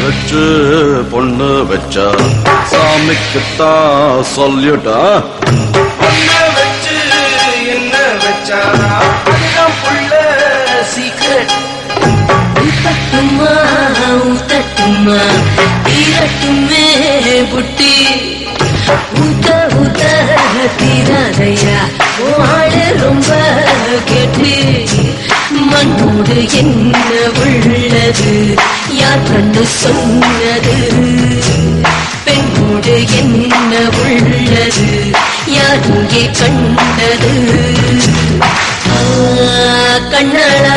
வச்சு பொண்ணு வச்சா சாமிக்குத்தான் சொல்லிட்டா ஒன்ன வச்சு என்ன வச்சா அதுதான் புள்ள சீக்ரெட் ஊத்தட்டுமா ஊத்தட்டுமா தீரட்டுமே புட்டி ஊத்த ஊத்த தீராதையா ஆளு ரொம்ப கேட்டு மண்ணோடு என்ன உள்ளது யார் கண்டு சொன்னது பெண்ணோடு என்ன உள்ளது யார் இங்கே கண்டது ஆ, கண்ணாளா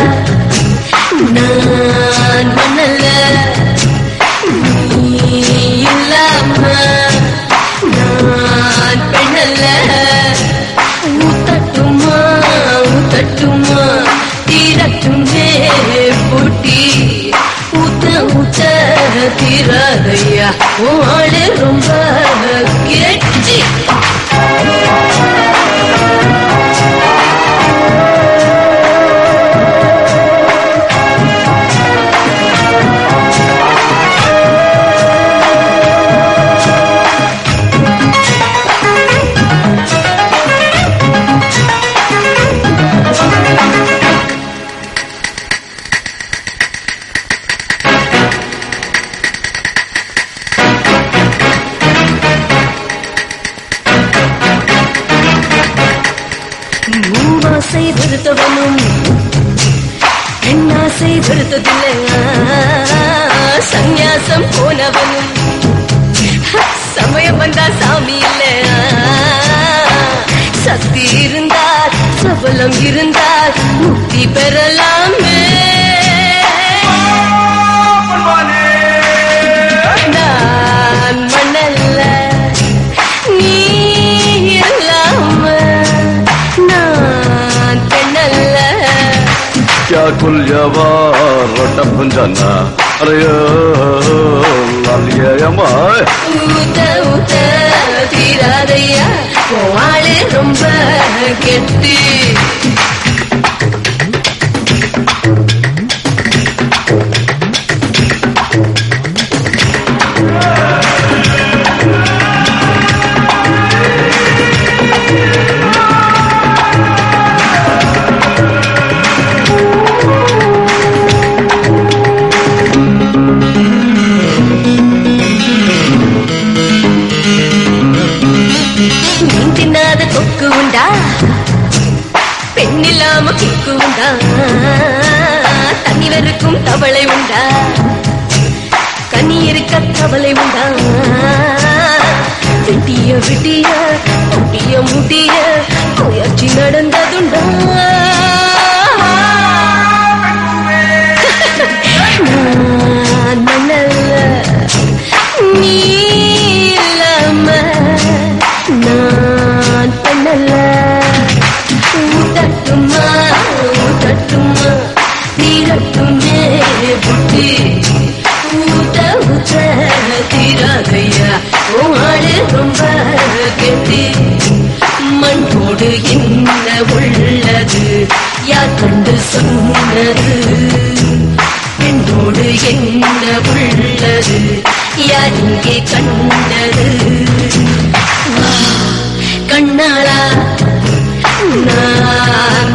நான் மண்ணல்ல நீ இல்லாம நான் பெண்ணல்ல ஊத்தட்டுமா ஊத்தட்டுமா தீரட்டுமே பூட்டி ஊத்த ஊத்த தீராதையா ஓடு ரொம்ப கெட்டி மூவாசை வெறுத்தவனும் பெண்ணாசை வெறுத்ததில்லை சந்நியாசம் போனவனும் சமயம் வந்தா சாமி இல்ல சக்தி இருந்தால் சபலம் இருந்தால் முக்தி பெறலாமே நான் மண்ணல்ல நீ இல்லாம நான் பெண்ணல்ல क्या कुल्यवा रोटा पुंजाना अरे लालिया यमाय ஊத்த ஊத்த தீராதையா ஆளு ரொம்ப கெட்டு மீன் தின்னாத கொக்கு உண்டா பெண்ணில்லாம கொக்கு உண்டா தண்ணி வெறுக்கும் தவளை உண்டா கனி இருக்க தவளை உண்டா வெட்டிய விட்டிய முட்டிய முட்டிய முயற்சி நடந்ததுண்டா நான் மண்ணல்ல நீ இல்லாம நான் பண்ணல ஊட்டட்டுமா ஊட்டட்டுமா தீரட்டுமே புட்டி ஊட்ட ஊட்ட தீராதையா ஓடு ரொம்ப கெட்டி மண்ணோடு என்ன உள்ளது யார் கண்டு சொன்னது பெண்ணோடு என்ன உள்ளது யார் இங்கே கண்டது வா, கண்ணாளா நான்